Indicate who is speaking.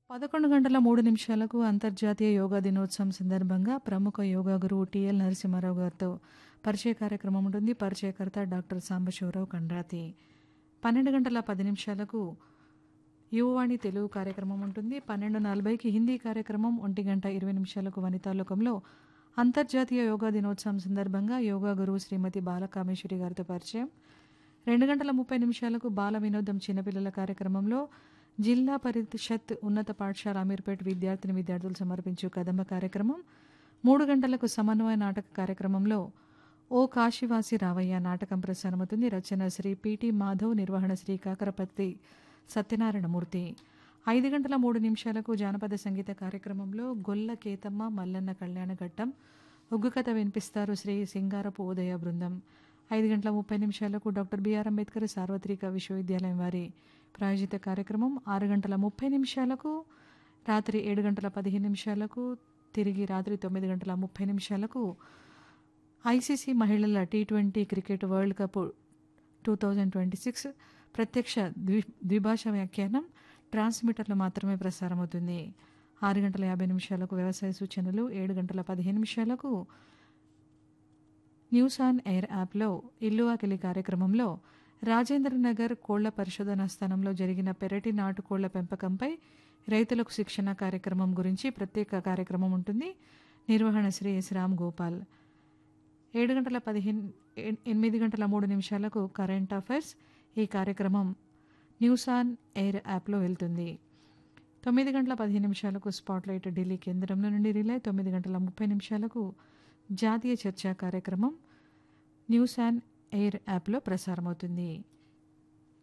Speaker 1: 11 గంటల 3 నిమిషాలకు అంతర్జాతీయ యోగా దినోత్సవం సందర్భంగా ప్రముఖ యోగా గురువు టీఎల్ నరసింహారావు గారితో పరిచయ కార్యక్రమం ఉంటుంది పరిచయకర్త డాక్టర్ సాంబశివరావు కండ్రాతి పన్నెండు గంటల పది నిమిషాలకు యువవాణి తెలుగు కార్యక్రమం ఉంటుంది పన్నెండు నలభైకి హిందీ కార్యక్రమం ఒంటి గంట ఇరవై నిమిషాలకు వనితాలోకంలో అంతర్జాతీయ యోగా దినోత్సవం సందర్భంగా యోగా గురువు శ్రీమతి బాలకామేశ్వరి గారితో పరిచయం రెండు గంటల ముప్పై నిమిషాలకు బాల వినోదం చిన్నపిల్లల కార్యక్రమంలో జిల్లా పరిషత్ ఉన్నత పాఠశాల అమీర్పేట్ విద్యార్థిని విద్యార్థులు సమర్పించు కదంబ కార్యక్రమం మూడు గంటలకు సమన్వయ నాటక కార్యక్రమంలో ఓ కాశీవాసి రావయ్య నాటకం ప్రసారమవుతుంది రచన శ్రీ పిటి మాధవ్ నిర్వహణ శ్రీ కాకరపత్తి సత్యనారాయణమూర్తి ఐదు గంటల మూడు నిమిషాలకు జానపద సంగీత కార్యక్రమంలో గొల్ల కేతమ్మ మల్లన్న కళ్యాణ ఘట్టం ఒగ్గు కథ వినిపిస్తారు శ్రీ సింగారపు ఉదయ బృందం ఐదు గంటల ముప్పై నిమిషాలకు డాక్టర్ బిఆర్ అంబేద్కర్ సార్వత్రిక విశ్వవిద్యాలయం వారి ప్రాయోజిత కార్యక్రమం ఆరు గంటల ముప్పై నిమిషాలకు రాత్రి ఏడు గంటల పదిహేను నిమిషాలకు తిరిగి రాత్రి తొమ్మిది గంటల ముప్పై నిమిషాలకు ఐసీసీ మహిళల T twenty cricket world cup two thousand twenty six ప్రత్యక్ష ద్వి ద్విభాషా వ్యాఖ్యానం ట్రాన్స్మిటర్లో మాత్రమే ప్రసారమవుతుంది ఆరు గంటల యాభై నిమిషాలకు వ్యవసాయ సూచనలు ఏడు గంటల పదిహేను నిమిషాలకు న్యూస్ ఆన్ ఎయిర్ యాప్లో ఇల్లు ఆకలి కార్యక్రమంలో రాజేంద్రనగర్ కోళ్ల పరిశోధనా స్థానంలో జరిగిన పెరటి నాటు కోళ్ల పెంపకంపై రైతులకు శిక్షణ కార్యక్రమం గురించి ప్రత్యేక కార్యక్రమం ఉంటుంది నిర్వహణ శ్రీ ఎస్ రామ్ గోపాల్ ఏడు గంటల పదిహేను ఎనిమిది గంటల మూడు నిమిషాలకు కరెంట్ అఫైర్స్ ఈ కార్యక్రమం న్యూస్ ఆన్ ఎయిర్ యాప్లో వెళ్తుంది తొమ్మిది గంటల పదిహేను నిమిషాలకు స్పాట్లైట్ ఢిల్లీ కేంద్రంలో నుండి రిలే తొమ్మిది గంటల ముప్పై నిమిషాలకు జాతీయ చర్చా కార్యక్రమం న్యూస్ ఆన్ ఎయిర్ యాప్లో ప్రసారమవుతుంది